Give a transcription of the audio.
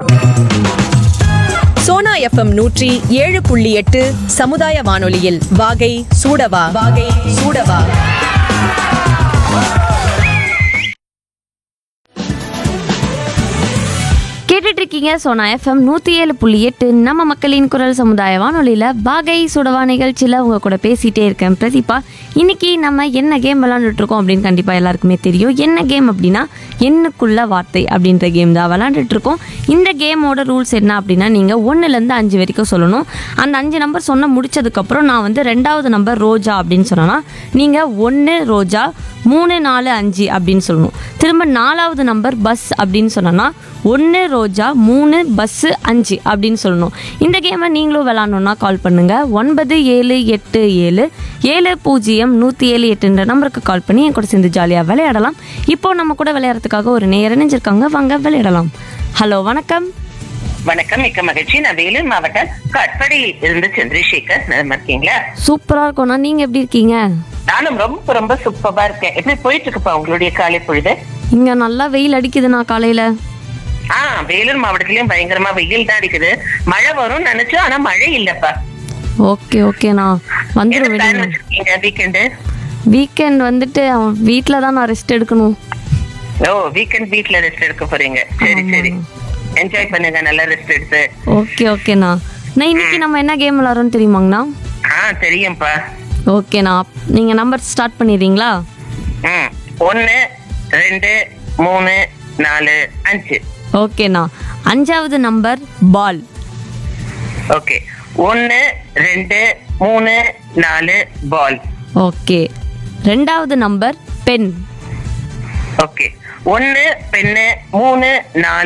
Sona FM நூற்றி ஏழு புள்ளி எட்டு சமுதாய வானொலியில் வாகை சூடவா வாகை சூடவா கேட்டுட்டு இருக்கீங்க சோனா எஃப்எம் நூற்றி ஏழு புள்ளி எட்டு நம்ம மக்களின் குரல் சமுதாய வானொலியில் பாகை சுடவா நிகழ்ச்சியில் உங்க கூட பேசிகிட்டே இருக்கேன் பிரதீபா இன்னைக்கு நம்ம என்ன கேம் விளாண்டுட்டு இருக்கோம் அப்படின்னு கண்டிப்பாக எல்லாருக்குமே தெரியும் என்ன கேம் அப்படின்னா எண்ணுக்குள்ள வார்த்தை அப்படின்ற கேம் தான் விளாண்டுட்டு இருக்கோம் இந்த கேமோட ரூல்ஸ் என்ன அப்படின்னா நீங்கள் ஒன்றுலேருந்து அஞ்சு வரைக்கும் சொல்லணும் அந்த அஞ்சு நம்பர் சொன்ன முடிச்சதுக்கப்புறம் நான் வந்து ரெண்டாவது நம்பர் ரோஜா அப்படின்னு சொன்னேன்னா நீங்கள் ஒன்று ரோஜா மூணு நாலு அஞ்சு அப்படின்னு சொல்லணும் திரும்ப நாலாவது நம்பர் பஸ் அப்படின்னு சொன்னோன்னா ஒன்று ரோஜா மூணு பஸ்ஸு அஞ்சு அப்படின்னு சொல்லணும் இந்த கேமை நீங்களும் விளாட்ணுன்னா கால் பண்ணுங்கள் ஒன்பது ஏழு எட்டு ஏழு ஏழு பூஜ்ஜியம் நூற்றி ஏழு எட்டுன்ற நம்பருக்கு கால் பண்ணி என் கூட சேர்ந்து ஜாலியாக விளையாடலாம் இப்போ நம்ம கூட விளையாடுறதுக்காக ஒரு நேரம் இணைஞ்சிருக்காங்க வாங்க விளையாடலாம் ஹலோ வணக்கம் வணக்கம் மிக்க மகிழ்ச்சி நான் வேலூர் மாவட்டம் கட்படியில் இருந்து சந்திரசேகர் நலமா இருக்கீங்களா சூப்பராக இருக்கோண்ணா நீங்கள் எப்படி இருக்கீங்க நானும் ரொம்ப ரொம்ப சூப்பரா இருக்கேன் எப்படி போயிட்டு இருக்குப்பா உங்களுடைய காலை பொழுது இங்கே நல்லா வெயில் அடிக்குதுண்ணா காலையில் ஆ வேலூர் மாவட்டத்திலயும் பயங்கரமா வெயில் தான் அடிக்குது மழை வரும்னு நினைச்சோம் ஆனா மழை இல்லப்பா ஓகே ஓகேண்ணா என்ன வந்துடும் பிளான் விடுங்க வச்சிருக்கீங்க வீக்கெண்டு வீக்கெண்ட் வந்துட்டு அவன் வீட்டில் தான் நான் ரெஸ்ட் எடுக்கணும் ஓ வீக்கெண்ட் வீட்ல ரெஸ்ட் எடுக்க போறீங்க சரி சரி என்ஜாய் பண்ணுங்க நல்லா ரெஸ்ட் எடுத்து ஓகே ஓகேண்ணா நான் இன்னைக்கு நம்ம என்ன கேம் விளாட்றோம்னு தெரியுமாங்கண்ணா ஆ தெரியும்ப்பா ஓகேண்ணா நீங்கள் நம்பர் ஸ்டார்ட் பண்ணிடுறீங்களா ம் ஒன்னு ரெண்டு மூணு நாலு அஞ்சு ஓகேண்ணா அஞ்சாவது நம்பர் பால் ஓகே ஒன்னு ரெண்டு மூணு நாலு பால் ஓகே ரெண்டாவது நம்பர் பென் ஓகே ஒன்னு பெண்ணு மூணு நாலு